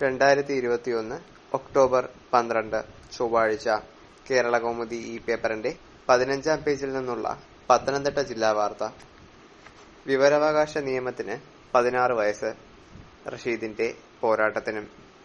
രണ്ടായിരത്തി ഇരുപത്തിയൊന്ന് ഒക്ടോബർ പന്ത്രണ്ട് ചൊവ്വാഴ്ച കേരളകൗമുദി ഈ പേപ്പറിന്റെ പതിനഞ്ചാം പേജിൽ നിന്നുള്ള പത്തനംതിട്ട ജില്ലാ വാർത്ത വിവരാവകാശ നിയമത്തിന് പതിനാറ് വയസ്സ് റഷീദിന്റെ പോരാട്ടത്തിനും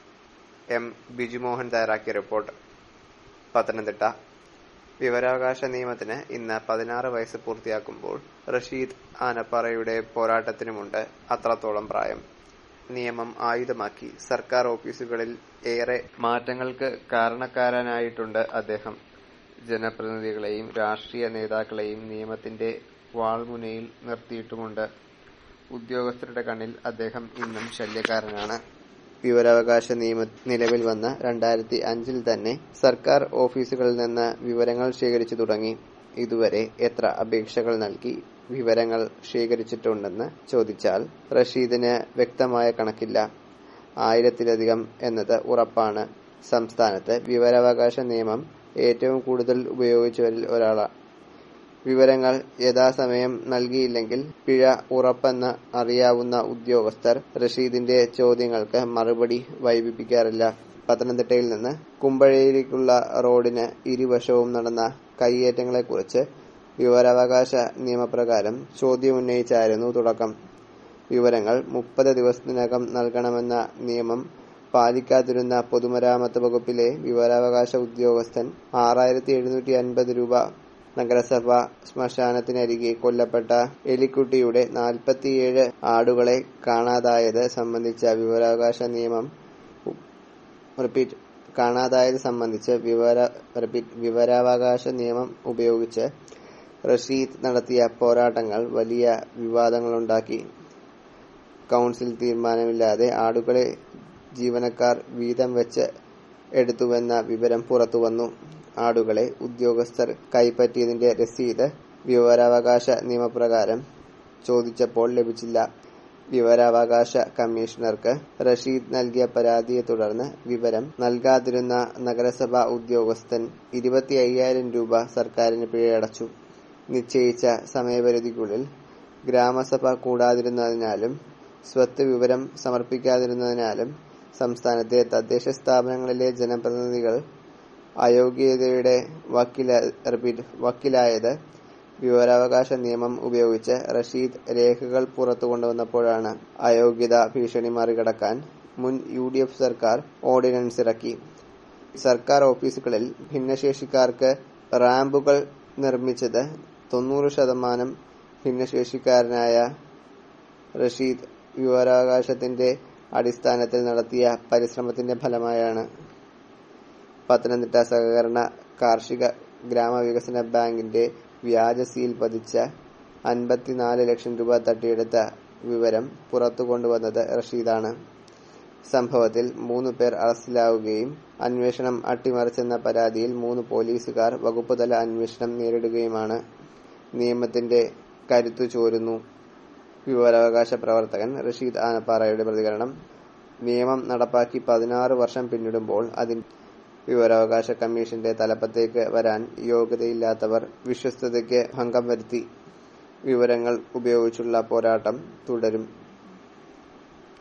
എം ബിജുമോഹൻ തയ്യാറാക്കിയ റിപ്പോർട്ട് പത്തനംതിട്ട വിവരാവകാശ നിയമത്തിന് ഇന്ന് പതിനാറ് വയസ്സ് പൂർത്തിയാക്കുമ്പോൾ റഷീദ് ആനപ്പാറയുടെ പോരാട്ടത്തിനുമുണ്ട് അത്രത്തോളം പ്രായം നിയമം ആയുധമാക്കി സർക്കാർ ഓഫീസുകളിൽ ഏറെ മാറ്റങ്ങൾക്ക് കാരണക്കാരനായിട്ടുണ്ട് അദ്ദേഹം ജനപ്രതിനിധികളെയും രാഷ്ട്രീയ നേതാക്കളെയും നിയമത്തിന്റെ വാൾമുനയിൽ നിർത്തിയിട്ടുമുണ്ട് ഉദ്യോഗസ്ഥരുടെ കണ്ണിൽ അദ്ദേഹം ഇന്നും ശല്യക്കാരനാണ് വിവരാവകാശ നിയമം നിലവിൽ വന്ന രണ്ടായിരത്തി അഞ്ചിൽ തന്നെ സർക്കാർ ഓഫീസുകളിൽ നിന്ന് വിവരങ്ങൾ ശേഖരിച്ചു തുടങ്ങി ഇതുവരെ എത്ര അപേക്ഷകൾ നൽകി വിവരങ്ങൾ ശേഖരിച്ചിട്ടുണ്ടെന്ന് ചോദിച്ചാൽ റഷീദിന് വ്യക്തമായ കണക്കില്ല ആയിരത്തിലധികം എന്നത് ഉറപ്പാണ് സംസ്ഥാനത്ത് വിവരാവകാശ നിയമം ഏറ്റവും കൂടുതൽ ഉപയോഗിച്ചവരിൽ ഒരാളാണ് വിവരങ്ങൾ യഥാസമയം നൽകിയില്ലെങ്കിൽ പിഴ ഉറപ്പെന്ന് അറിയാവുന്ന ഉദ്യോഗസ്ഥർ റഷീദിന്റെ ചോദ്യങ്ങൾക്ക് മറുപടി വൈകിപ്പിക്കാറില്ല പത്തനംതിട്ടയിൽ നിന്ന് കുമ്പഴയിലേക്കുള്ള റോഡിന് ഇരുവശവും നടന്ന കൈയേറ്റങ്ങളെക്കുറിച്ച് വിവരാവകാശ നിയമപ്രകാരം ചോദ്യമുന്നയിച്ചായിരുന്നു തുടക്കം വിവരങ്ങൾ മുപ്പത് ദിവസത്തിനകം നൽകണമെന്ന നിയമം പാലിക്കാതിരുന്ന പൊതുമരാമത്ത് വകുപ്പിലെ വിവരാവകാശ ഉദ്യോഗസ്ഥൻ ആറായിരത്തി എഴുന്നൂറ്റി അൻപത് രൂപ നഗരസഭ ശ്മശാനത്തിനരികെ കൊല്ലപ്പെട്ട എലിക്കുട്ടിയുടെ നാൽപ്പത്തിയേഴ് ആടുകളെ കാണാതായത് സംബന്ധിച്ച വിവരാവകാശ നിയമം റിപ്പീറ്റ് കാണാതായത് സംബന്ധിച്ച് വിവര റിപ്പീറ്റ് വിവരാവകാശ നിയമം ഉപയോഗിച്ച് റഷീദ് നടത്തിയ പോരാട്ടങ്ങൾ വലിയ വിവാദങ്ങളുണ്ടാക്കി കൗൺസിൽ തീരുമാനമില്ലാതെ ആടുകളെ ജീവനക്കാർ വീതം വെച്ച് എടുത്തുവെന്ന വിവരം പുറത്തുവന്നു ആടുകളെ ഉദ്യോഗസ്ഥർ കൈപ്പറ്റിയതിന്റെ രസീത് വിവരാവകാശ നിയമപ്രകാരം ചോദിച്ചപ്പോൾ ലഭിച്ചില്ല വിവരാവകാശ കമ്മീഷണർക്ക് റഷീദ് നൽകിയ പരാതിയെ തുടർന്ന് വിവരം നൽകാതിരുന്ന നഗരസഭാ ഉദ്യോഗസ്ഥൻ ഇരുപത്തി അയ്യായിരം രൂപ സർക്കാരിന് പിഴയടച്ചു നിശ്ചയിച്ച സമയപരിധിക്കുള്ളിൽ ഗ്രാമസഭ കൂടാതിരുന്നതിനാലും സ്വത്ത് വിവരം സമർപ്പിക്കാതിരുന്നതിനാലും സംസ്ഥാനത്തെ തദ്ദേശ സ്ഥാപനങ്ങളിലെ ജനപ്രതിനിധികൾ അയോഗ്യതയുടെ വക്കീല റിപ്പീറ്റ് വക്കീലായത് വിവരാവകാശ നിയമം ഉപയോഗിച്ച് റഷീദ് രേഖകൾ പുറത്തു കൊണ്ടുവന്നപ്പോഴാണ് അയോഗ്യത ഭീഷണി മറികടക്കാൻ മുൻ യു ഡി എഫ് സർക്കാർ ഓർഡിനൻസ് ഇറക്കി സർക്കാർ ഓഫീസുകളിൽ ഭിന്നശേഷിക്കാർക്ക് റാമ്പുകൾ നിർമ്മിച്ചത് തൊണ്ണൂറ് ശതമാനം ഭിന്നശേഷിക്കാരനായ റഷീദ് വിവരാവകാശത്തിന്റെ അടിസ്ഥാനത്തിൽ നടത്തിയ പരിശ്രമത്തിന്റെ ഫലമായാണ് പത്തനംതിട്ട സഹകരണ കാർഷിക ഗ്രാമവികസന ബാങ്കിന്റെ വ്യാജ സീൽ പതിച്ച അൻപത്തിനാല് ലക്ഷം രൂപ തട്ടിയെടുത്ത വിവരം പുറത്തു കൊണ്ടുവന്നത് റഷീദാണ് സംഭവത്തിൽ മൂന്ന് പേർ അറസ്റ്റിലാവുകയും അന്വേഷണം അട്ടിമറിച്ചെന്ന പരാതിയിൽ മൂന്ന് പോലീസുകാർ വകുപ്പുതല അന്വേഷണം നേരിടുകയുമാണ് നിയമത്തിന്റെ കരുത്തു ചോരുന്നു വിവരാവകാശ പ്രവർത്തകൻ റഷീദ് ആനപ്പാറയുടെ പ്രതികരണം നിയമം നടപ്പാക്കി പതിനാറ് വർഷം പിന്നിടുമ്പോൾ അതിന് വിവരാവകാശ കമ്മീഷന്റെ തലപ്പത്തേക്ക് വരാൻ യോഗ്യതയില്ലാത്തവർ വിശ്വസ്തതയ്ക്ക് ഭംഗം വരുത്തി വിവരങ്ങൾ ഉപയോഗിച്ചുള്ള പോരാട്ടം തുടരും